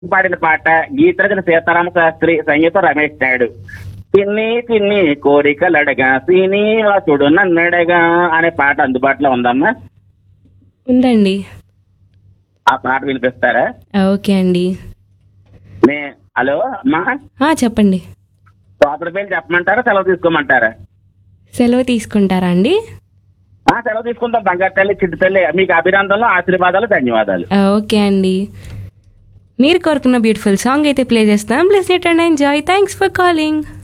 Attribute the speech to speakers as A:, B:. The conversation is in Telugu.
A: పాడిన పాట గీతరచన సీతారామ శాస్త్రి సంగీతం రమేష్ నాయుడు తిన్ని తిన్ని కోరికలడగా శ్రీనివాసుడు నన్నడగా అనే పాట అందుబాటులో ఉందమ్మా
B: ఉందండి
A: ఆ పాట వినిపిస్తారా
B: ఆ, ఓకే అండి
A: నే హలో అమ్మా
B: ఆ, చెప్పండి
A: సోదరు పేరు చెప్పమంటారా సెలవు తీసుకోమంటారా
B: సెలవు తీసుకుంటారా అండి
A: ఆ, సెలవు తీసుకుందాం బంగారు తల్లి చిట్టు తల్లి మీకు అభినందనలు ఆశీర్వాదాలు ధన్యవాదాలు
B: ఆ, ఓకే అండి మీరు కోరుకున్న బ్యూటిఫుల్ సాంగ్ అయితే ప్లే చేస్తాం please return enjoy thanks for calling